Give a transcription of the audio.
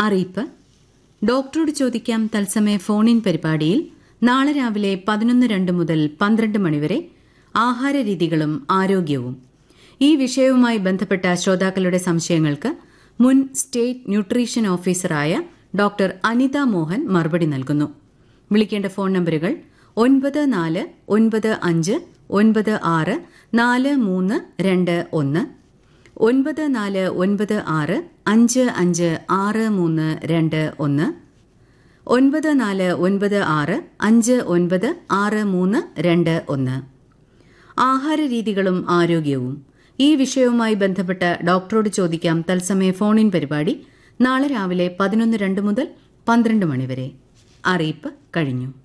അറിയിപ്പ് ഡോക്ടറോട് ചോദിക്കാം തത്സമയ ഫോണിൻ പരിപാടിയിൽ നാളെ രാവിലെ പതിനൊന്ന് രണ്ട് മുതൽ പന്ത്രണ്ട് മണിവരെ ആഹാരരീതികളും ആരോഗ്യവും ഈ വിഷയവുമായി ബന്ധപ്പെട്ട ശ്രോതാക്കളുടെ സംശയങ്ങൾക്ക് മുൻ സ്റ്റേറ്റ് ന്യൂട്രീഷൻ ഓഫീസറായ ഡോക്ടർ അനിത മോഹൻ മറുപടി നൽകുന്നു വിളിക്കേണ്ട ഫോൺ നമ്പറുകൾ ഒൻപത് നാല് ഒൻപത് അഞ്ച് ഒൻപത് ആറ് നാല് മൂന്ന് രണ്ട് ഒന്ന് ഒൻപത് നാല് ഒൻപത് ആറ് അഞ്ച് അഞ്ച് ആറ് മൂന്ന് രണ്ട് ഒന്ന് ഒൻപത് നാല് ഒൻപത് ആറ് അഞ്ച് ഒൻപത് ആറ് മൂന്ന് രണ്ട് ഒന്ന് ആഹാരരീതികളും ആരോഗ്യവും ഈ വിഷയവുമായി ബന്ധപ്പെട്ട് ഡോക്ടറോട് ചോദിക്കാം തത്സമയ ഫോണിൻ പരിപാടി നാളെ രാവിലെ പതിനൊന്ന് രണ്ട് മുതൽ പന്ത്രണ്ട് മണിവരെ അറിയിപ്പ് കഴിഞ്ഞു